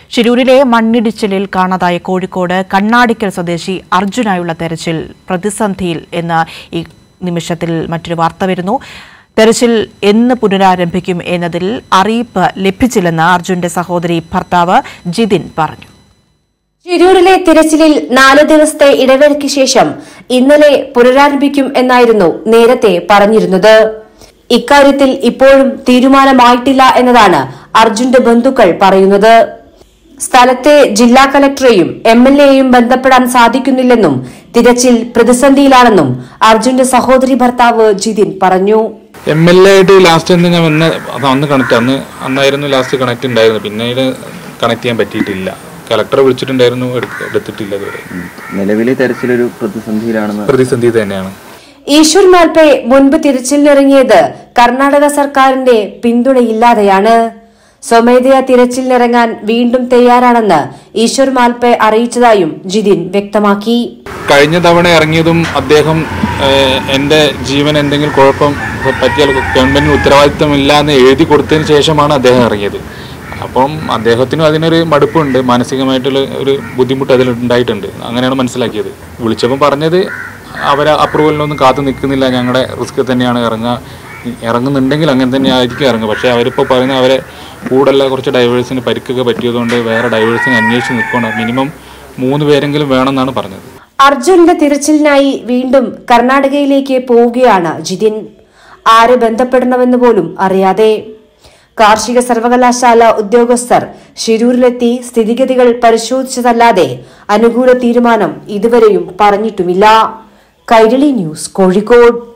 ശിരൂരിലെ മണ്ണിടിച്ചിലിൽ കാണാതായ കോഴിക്കോട് കണ്ണാടിക്കൽ സ്വദേശി അർജുനായുള്ള തെരച്ചിൽ പ്രതിസന്ധിയിൽ എന്ന ഈ നിമിഷത്തിൽ മറ്റൊരു വാർത്ത വരുന്നു തെരച്ചിൽ എന്ന് പുനരാരംഭിക്കും എന്നതിൽ അറിയിപ്പ് ലഭിച്ചില്ലെന്ന് അർജുന്റെ സഹോദരി ഭർത്താവ് ജിതിൻ പറഞ്ഞു ശിരൂരിലെ തിരച്ചിലിൽ നാല് ദിവസത്തെ ഇടവേളയ്ക്ക് ശേഷം ഇന്നലെ പുനരാരംഭിക്കും എന്നായിരുന്നു നേരത്തെ പറഞ്ഞിരുന്നത് ഇക്കാര്യത്തിൽ ഇപ്പോഴും തീരുമാനമായിട്ടില്ല എന്നതാണ് അർജുന്റെ ബന്ധുക്കൾ പറയുന്നത് സ്ഥലത്തെ ജില്ലാ കലക്ടറെയും എം എൽ എയും ബന്ധപ്പെടാൻ സാധിക്കുന്നില്ലെന്നും തിരച്ചിൽ പ്രതിസന്ധിയിലാണെന്നും അർജുന്റെ സഹോദരി ഭർത്താവ് ജിതിൻ പറഞ്ഞു എം എൽ എ ആയിട്ട് ലാസ്റ്റ് എന്ന് ഞാൻ വന്ന് അത് അന്ന് കണക്ട് അന്ന് അന്നായിരുന്നു ലാസ്റ്റ് കണക്ട് ഉണ്ടായിരുന്നു പിന്നീട് കണക്ട് ചെയ്യാൻ പറ്റിയിട്ടില്ല കലക്ടറെ വിളിച്ചിട്ടുണ്ടായിരുന്നു എടുക്ക- എടുത്തിട്ടില്ല ഇതുവരെ നിലവിലെ തെരച്ചിലൊരു പ്രതിസന്ധിയിലാണെന്ന് പ്രതിസന്ധി തന്നെയാണ് ഈശ്വർ മാൽപെ മുൻപ് തിരച്ചിലിനിറങ്ങിയത് കർണാടക സർക്കാരിന്റെ പിന്തുണയില്ലാതെയാണ് സ്വമേധയാ തിരച്ചിലിനിറങ്ങാൻ വീണ്ടും തയ്യാറാണെന്ന് ഈശ്വർ മാൽപെ അറിയിച്ചതായും ജിതിൻ വ്യക്തമാക്കി കഴിഞ്ഞ തവണ ഇറങ്ങിയതും അദ്ദേഹം ഏഹ്, എൻ്റെ ജീവൻ എന്തെങ്കിലും കുഴപ്പം പറ്റിയാൽ ഗവൺമെന്റിന് ഉത്തരവാദിത്തമില്ല എന്ന് എഴുതി കൊടുത്തതിന് ശേഷമാണ് അദ്ദേഹം ഇറങ്ങിയത് അപ്പം അദ്ദേഹത്തിനും അതിനൊരു മടുപ്പുണ്ട് മാനസികമായിട്ടുള്ള ഒരു ബുദ്ധിമുട്ട് അതിൽ ഉണ്ടായിട്ടുണ്ട് അങ്ങനെയാണ് മനസ്സിലാക്കിയത് വിളിച്ചപ്പോൾ പറഞ്ഞത് അവരെ അപ്രൂവലിനൊന്നും കാത്തു നിൽക്കുന്നില്ല ഞങ്ങളുടെ റിസ്ക് തന്നെയാണ് ഇറങ്ങുക ഇറങ്ങുന്നുണ്ടെങ്കിൽ അങ്ങനെ തന്നെ ആയിരിക്കും ഇറങ്ങുക പക്ഷേ അവരിപ്പോൾ പറയുന്ന അവരെ കൂടുള്ള കുറച്ച് ഡൈവേഴ്സിന് പരിക്കൊക്കെ പറ്റിയതുകൊണ്ട് വേറെ ഡൈവേഴ്സിനെ അന്വേഷിച്ച് നിൽക്കണം മിനിമം മൂന്ന് പേരെങ്കിലും വേണമെന്നാണ് പറഞ്ഞത് അർജുന്റെ തിരച്ചിലിനായി വീണ്ടും കർണാടകയിലേക്ക് പോവുകയാണ് ജിതിൻ ആര് ബന്ധപ്പെടണമെന്ന് പോലും അറിയാതെ കാർഷിക സർവകലാശാല ഉദ്യോഗസ്ഥർ ഷിരൂരിലെത്തി സ്ഥിതിഗതികൾ പരിശോധിച്ചതല്ലാതെ അനുകൂല തീരുമാനം ഇതുവരെയും പറഞ്ഞിട്ടുമില്ല കൈരളി ന്യൂസ് കോഴിക്കോട്